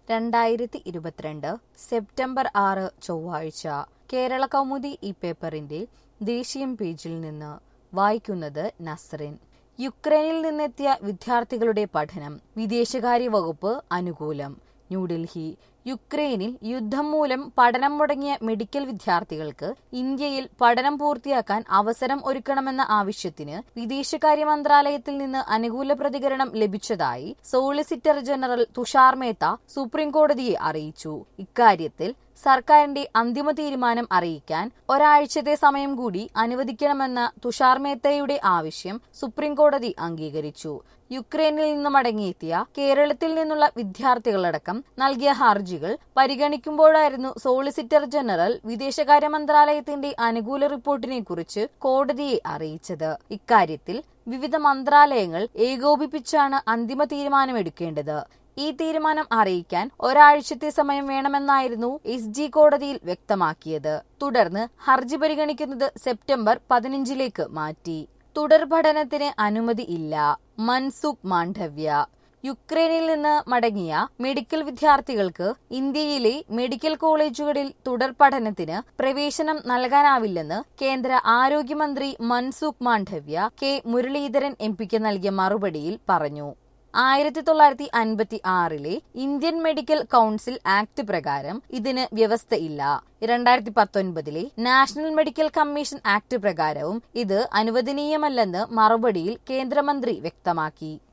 രണ്ടായിരത്തി ഇരുപത്തിരണ്ട് സെപ്റ്റംബർ ആറ് ചൊവ്വാഴ്ച കേരള കൗമുദി ഈ പേപ്പറിന്റെ ദേശീയം പേജിൽ നിന്ന് വായിക്കുന്നത് നസ്റിൻ യുക്രൈനിൽ നിന്നെത്തിയ വിദ്യാർത്ഥികളുടെ പഠനം വിദേശകാര്യ വകുപ്പ് അനുകൂലം ന്യൂഡൽഹി യുക്രൈനിൽ യുദ്ധം മൂലം പഠനം മുടങ്ങിയ മെഡിക്കൽ വിദ്യാർത്ഥികൾക്ക് ഇന്ത്യയിൽ പഠനം പൂർത്തിയാക്കാൻ അവസരം ഒരുക്കണമെന്ന ആവശ്യത്തിന് വിദേശകാര്യ മന്ത്രാലയത്തിൽ നിന്ന് അനുകൂല പ്രതികരണം ലഭിച്ചതായി solicitor general Tushar Mehta supreme കോടതിയെ അറിയിച്ചു ഇക്കാര്യത്തിൽ സർക്കാരിന്റെ അന്തിമ തീരുമാനം അറിയിക്കാൻ ഒരാഴ്ചത്തെ സമയം കൂടി അനുവദിക്കണമെന്ന തുഷാർ മേത്തയുടെ ആവശ്യം സുപ്രീം കോടതി അംഗീകരിച്ചു യുക്രൈനിൽ നിന്ന് മടങ്ങിയെത്തിയ കേരളത്തിൽ നിന്നുള്ള വിദ്യാർത്ഥികളടക്കം നൽകിയ ഹർജികൾ പരിഗണിക്കുമ്പോഴായിരുന്നു സോളിസിറ്റർ ജനറൽ വിദേശകാര്യ മന്ത്രാലയത്തിന്റെ അനുകൂല റിപ്പോർട്ടിനെ കുറിച്ച് കോടതിയെ അറിയിച്ചത് ഇക്കാര്യത്തിൽ വിവിധ മന്ത്രാലയങ്ങൾ ഏകോപിപ്പിച്ചാണ് അന്തിമ തീരുമാനമെടുക്കേണ്ടത് ഈ തീരുമാനം അറിയിക്കാൻ ഒരാഴ്ചത്തെ സമയം വേണമെന്നായിരുന്നു എസ് ജി കോടതിയിൽ വ്യക്തമാക്കിയത് തുടർന്ന് ഹർജി പരിഗണിക്കുന്നത് സെപ്റ്റംബർ പതിനഞ്ചിലേക്ക് മാറ്റി തുടർ പഠനത്തിന് അനുമതി ഇല്ല മൻസുഖ് മാണ്ഡവ്യ യുക്രൈനിൽ നിന്ന് മടങ്ങിയ മെഡിക്കൽ വിദ്യാർത്ഥികൾക്ക് ഇന്ത്യയിലെ മെഡിക്കൽ കോളേജുകളിൽ തുടർ പഠനത്തിന് പ്രവേശനം നൽകാനാവില്ലെന്ന് കേന്ദ്ര ആരോഗ്യമന്ത്രി മൻസുഖ് മാണ്ഡവ്യ കെ മുരളീധരൻ എം പിക്ക് നൽകിയ മറുപടിയിൽ പറഞ്ഞു ആയിരത്തി തൊള്ളായിരത്തി അൻപത്തി ആറിലെ ഇന്ത്യൻ മെഡിക്കൽ കൗൺസിൽ ആക്ട് പ്രകാരം ഇതിന് വ്യവസ്ഥയില്ല രണ്ടായിരത്തി പത്തൊൻപതിലെ നാഷണൽ മെഡിക്കൽ കമ്മീഷൻ ആക്ട് പ്രകാരവും ഇത് അനുവദനീയമല്ലെന്ന് മറുപടിയിൽ കേന്ദ്രമന്ത്രി വ്യക്തമാക്കി